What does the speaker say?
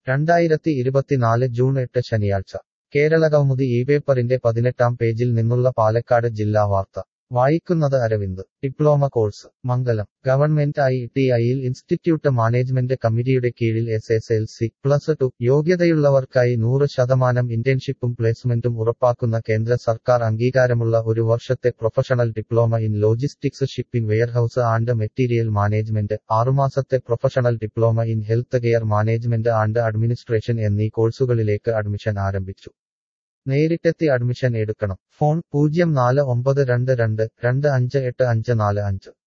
രണ്ടായിരത്തി ഇരുപത്തിനാല് ജൂൺ എട്ട് ശനിയാഴ്ച കേരളകൗമുദി ഈ പേപ്പറിന്റെ പതിനെട്ടാം പേജിൽ നിന്നുള്ള പാലക്കാട് ജില്ലാ വാർത്ത വായിക്കുന്നത് Aravind diploma course Mangalam government I T ഐയിൽ ഇൻസ്റ്റിറ്റ്യൂട്ട് മാനേജ്മെന്റ് കമ്മിറ്റിയുടെ കീഴിൽ S S L C plus two യോഗ്യതയുള്ളവർക്കായി നൂറ് ശതമാനം ഇന്റേൺഷിപ്പും പ്ലേസ്മെന്റും ഉറപ്പാക്കുന്ന കേന്ദ്ര സർക്കാർ അംഗീകാരമുള്ള ഒരു വർഷത്തെ professional diploma in logistics shipping warehouse and material management ആറുമാസത്തെ professional diploma in health care management and administration എന്നീ കോഴ്സുകളിലേക്ക് അഡ്മിഷൻ ആരംഭിച്ചു നേരിട്ടെത്തി അഡ്മിഷൻ എടുക്കണം ഫോൺ പൂജ്യം നാല് ഒമ്പത് രണ്ട് രണ്ട് രണ്ട് അഞ്ച് എട്ട് അഞ്ച് നാല് അഞ്ച്